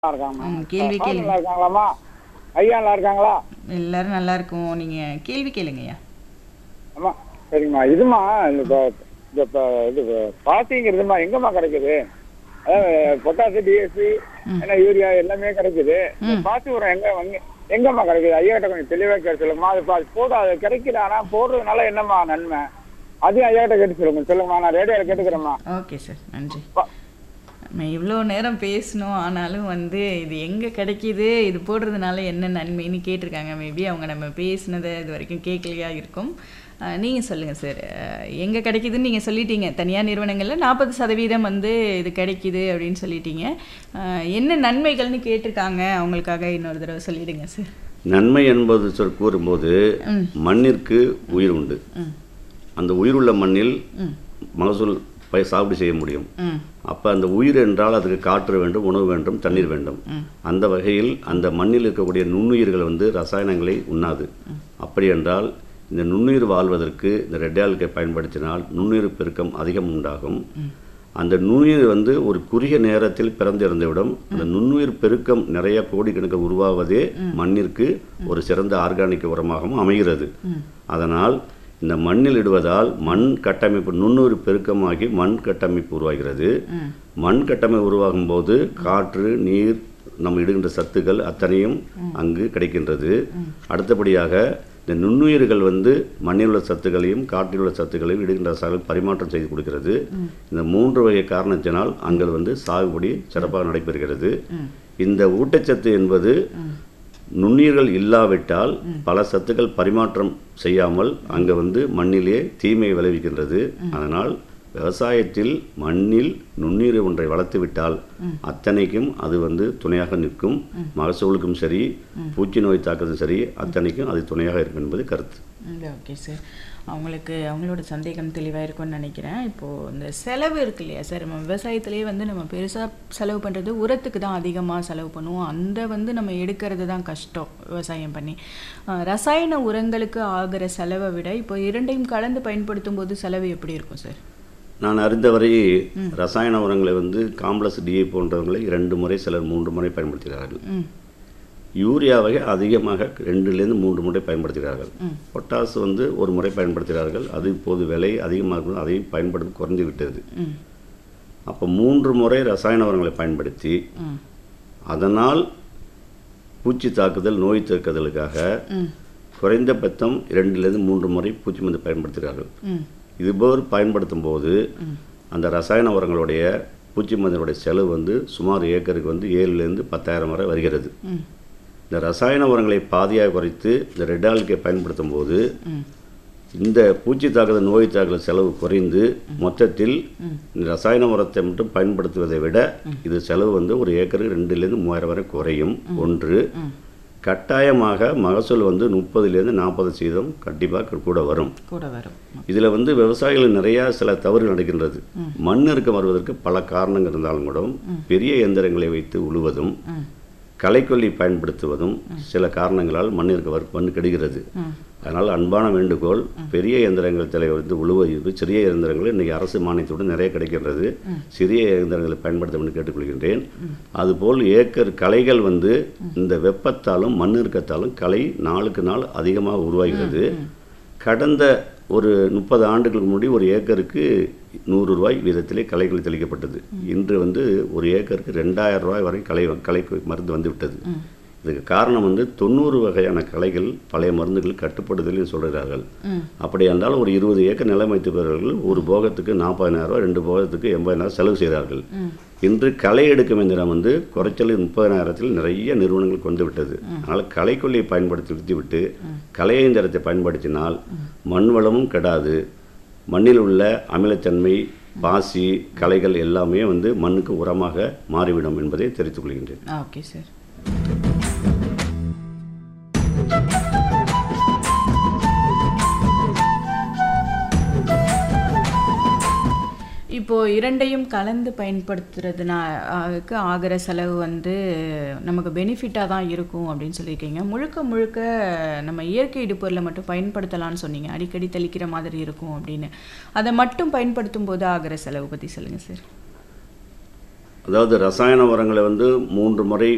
இருக்காங்க ம், கேள்வி அப்பா கேளுங்க. நல்லா இருக்காங்களாம்மா ஐயா நல்லா இருக்காங்களா எல்லாரும் நல்லா இருக்கும் நீங்க கேள்வி கேளுங்கய்யா அம்மா சரிம்மா இதுமா இந்த இப்போ இந்த இப்போ இது பாசிங்கிறதுமா எங்கம்மா கிடைக்குது அதாவது பொட்டாசு டிஎஸ்சி என்ன யூரியா எல்லாமே கிடைக்குது இந்த பாசி உரம் எங்க வாங்கி எங்கம்மா கிடைக்குது ஐயா கிட்ட கொஞ்சம் தெளிவாக கேட்டு சொல்லுங்கம்மா அது பா- போட அது கிடைக்குது ஆனால் போடுறதுனால என்னம்மா நன்மை அதையும் ஐயா கிட்ட கேட்டு சொல்லுங்க சொல்லுங்கம்மா நான் ரேடியோவில் கேட்டுக்கிறேம்மா ஓகே சார் நன்றி பா- நம்ம இவ்வளோ நேரம் பேசணும் ஆனாலும் வந்து இது எங்கே கிடைக்கிது இது போடுறதுனால என்ன நன்மைன்னு கேட்டிருக்காங்க மேபி அவங்க நம்ம பேசினதை இது வரைக்கும் கேட்கலையா இருக்கும் நீங்கள் சொல்லுங்கள் சார் எங்கே கிடைக்குதுன்னு நீங்கள் சொல்லிட்டீங்க தனியார் நிறுவனங்களில் நாற்பது சதவீதம் வந்து இது கிடைக்குது அப்படின்னு சொல்லிட்டீங்க அஹ், என்ன நன்மைகள்னு கேட்டிருக்காங்க அவங்களுக்காக இன்னொரு தடவை சொல்லிடுங்க சார் நன்மை என்பது சொல் கூறும்போது ம். மண்ணிற்கு உயிர் உண்டு ம் அந்த உயிருள்ள மண்ணில் ம் மகசூல் பயிர் சாகுபடி செய்ய முடியும் ம் அப்போ அந்த உயிர் என்றால் அதுக்கு காற்று வேண்டும் உணவு வேண்டும் தண்ணீர் வேண்டும் அந்த வகையில் அந்த மண்ணில் இருக்கக்கூடிய நுண்ணுயிர்கள் வந்து ரசாயனங்களை உண்ணாது அப்படி என்றால் இந்த நுண்ணுயிர் வாழ்வதற்கு இந்த ரெட் ஆல்கை பயன்படுத்தினால் நுண்ணுயிர் பெருக்கம் அதிகம் உண்டாகும் அந்த நுண்ணுயிர் வந்து ஒரு குறுகிய நேரத்தில் பிறந்து இறந்துவிடும் அந்த நுண்ணுயிர் பெருக்கம் நிறைய கோடிக்கணக்கு உருவாவதே மண்ணிற்கு ஒரு சிறந்த ஆர்கானிக் உரமாகவும் அமைகிறது அதனால் இந்த மண்ணில் இடுவதால் மண் கட்டமைப்பு நுண்ணுயிர் பெருக்கமாகி மண் கட்டமைப்பு உருவாகிறது மண் கட்டமைப்பு உருவாகும் போது காற்று நீர் நம்ம இடுகின்ற சத்துக்கள் அத்தனையும் அங்கு கிடைக்கின்றது அடுத்தபடியாக இந்த நுண்ணுயிர்கள் வந்து மண்ணில் உள்ள சத்துக்களையும் காற்றில் உள்ள சத்துக்களையும் இடுகின்ற சாகல் பரிமாற்றம் செய்து கொடுக்கிறது இந்த மூன்று வகை காரணத்தினால் அங்கே வந்து சாகுபடி சிறப்பாக நடைபெறுகிறது இந்த ஊட்டச்சத்து என்பது நுண்ணுயிர்கள் இல்லாவிட்டால் பல சத்துக்கள் பரிமாற்றம் செய்யாமல் அங்கே வந்து மண்ணிலே தீமை விளைவிக்கின்றது அதனால் விவசாயத்தில் மண்ணில் நுண்ணுயிர் ஒன்றை வளர்த்துவிட்டால் அத்தனைக்கும் அது வந்து துணையாக நிற்கும் மகசூலுக்கும் சரி பூச்சி நோய் தாக்கத்தும் சரி அத்தனைக்கும் அது துணையாக இருக்கும் என்பது கருத்து ஓகே சார் அவங்களுக்கு அவங்களோட சந்தேகம் தெளிவாக இருக்கும்னு நினைக்கிறேன் இப்போது இந்த செலவு இருக்கு இல்லையா சார் நம்ம விவசாயத்திலேயே வந்து நம்ம பெருசாக செலவு பண்ணுறது உரத்துக்கு தான் அதிகமாக செலவு பண்ணுவோம் அந்த வந்து நம்ம எடுக்கிறது தான் கஷ்டம் விவசாயம் பண்ணி அஹ், ரசாயன உரங்களுக்கு ஆகிற செலவை விட இப்போ இரண்டையும் கலந்து பயன்படுத்தும் போது செலவு எப்படி இருக்கும் சார் நான் அறிந்தவரை ரசாயன உரங்களை வந்து காம்ப்ளெக்ஸ் டிஏ போன்றவங்களை இரண்டு முறை சிலர் மூன்று முறை பயன்படுத்துகிறார்கள் ம் யூரியாவை அதிகமாக ரெண்டுலேருந்து மூன்று முறை பயன்படுத்துகிறார்கள் பொட்டாஸ் வந்து ஒரு முறை பயன்படுத்துகிறார்கள் அது இப்போது விலை அதிகமாக இருக்கும் அதை பயன்படுத்த குறைந்து விட்டது ம் அப்போ மூன்று முறை ரசாயன உரங்களை பயன்படுத்தி ம் அதனால் பூச்சி தாக்குதல் நோய் தாக்குதலுக்காக ம் குறைந்தபட்சம் இரண்டிலிருந்து மூன்று முறை பூச்சி மருந்து பயன்படுத்துகிறார்கள் ம் இதுபோல் பயன்படுத்தும் போது அந்த ரசாயன உரங்களுடைய பூச்சி மருந்தினுடைய செலவு வந்து சுமார் ஏக்கருக்கு வந்து ஏழுலேருந்து பத்தாயிரம் வரை வருகிறது ம் இந்த ரசாயன உரங்களை பாதியாக குறைத்து இந்த ரெட் ஆல்கை பயன்படுத்தும் போது ம் இந்த பூச்சி தாக்குதல் நோய் தாக்குதல் செலவு குறைந்து மொத்தத்தில் இந்த ரசாயன உரத்தை மட்டும் பயன்படுத்துவதை விட இது செலவு வந்து ஒரு ஏக்கருக்கு ரெண்டுலேருந்து மூவாயிரம் வரை குறையும் ஒன்று கட்டாயமாக மகசூல் வந்து முப்பதுலேருந்து நாற்பது சதவீதம் கண்டிப்பாக கூட வரும் கூட வரும் இதில் வந்து விவசாயிகள் நிறையா சில தவறுகள் நடக்கின்றது மண் இறுக்கம் வருவதற்கு பல காரணங்கள் இருந்தாலும் கூட பெரிய இயந்திரங்களை வைத்து உழுவதும் ம் களைக்கொல்லி பயன்படுத்துவதும் சில காரணங்களால் மண் இருக்க வரு- மண் கெடுகிறது ம் அதனால் அன்பான வேண்டுகோள் பெரிய இயந்திரங்கள் தலை வந்து உழுவது சிறிய இயந்திரங்கள் இன்றைக்கி அரசு மானியத்துடன் நிறைய கிடைக்கின்றது சிறிய இயந்திரங்களை பயன்படுத்த வேண்டும் கேட்டுக்கொள்கின்றேன் அதுபோல் ஏக்கர் களைகள் வந்து இந்த வெப்பத்தாலும் மண் இறுக்கத்தாலும் களை நாளுக்கு நாள் அதிகமாக உருவாகிறது கடந்த ஒரு முப்பது ஆண்டுகளுக்கு முன்னாடி ஒரு ஏக்கருக்கு நூறு ரூபாய் வீதத்திலே களைகள் தெளிக்கப்பட்டது இன்று வந்து ஒரு ஏக்கருக்கு ரெண்டாயிரம் ரூபாய் வரை களை களை மருந்து வந்து விட்டது இதுக்கு காரணம் வந்து தொண்ணூறு வகையான களைகள் பழைய மருந்துகள் கட்டுப்படுதலில் சொல்கிறார்கள் ம் அப்படி என்றால் ஒரு இருபது ஏக்கர் நிலம் வைத்திருப்பவர்கள் ஒரு போகத்துக்கு நாற்பதாயிரம் ரூபாய் ரெண்டு போகத்துக்கு எண்பதாயிரம் செலவு செய்கிறார்கள் இன்று களை எடுக்கும் எந்திரம் வந்து குறைச்சல் முப்பதாயிரத்தில் நிறைய நிறுவனங்கள் கொண்டு விட்டது அதனால் களைக்கொல்லியை பயன்படுத்தி விட்டுவிட்டு களை இயந்திரத்தை பயன்படுத்தினால் மண் வளமும் கெடாது மண்ணில் உள்ள அமிலத்தன்மை பாசி களைகள் எல்லாமே வந்து மண்ணுக்கு உரமாக மாறிவிடும் என்பதை தெரிவித்துக் கொள்கின்றேன் ஓகே சார் இப்போ இரண்டையும் கலந்து பயன்படுத்துறதுனாக்கு ஆகிற செலவு வந்து நமக்கு பெனிஃபிட்டாக தான் இருக்கும் அப்படின்னு சொல்லியிருக்கீங்க முழுக்க முழுக்க நம்ம இயற்கை இடுப்பொருளை மட்டும் பயன்படுத்தலாம்னு சொன்னீங்க அடிக்கடி தெளிக்கிற மாதிரி இருக்கும் அப்படின்னு அதை மட்டும் பயன்படுத்தும் போது ஆகிற செலவு பற்றி சொல்லுங்கள் சார் அதாவது ரசாயன உரங்களை வந்து மூன்று முறை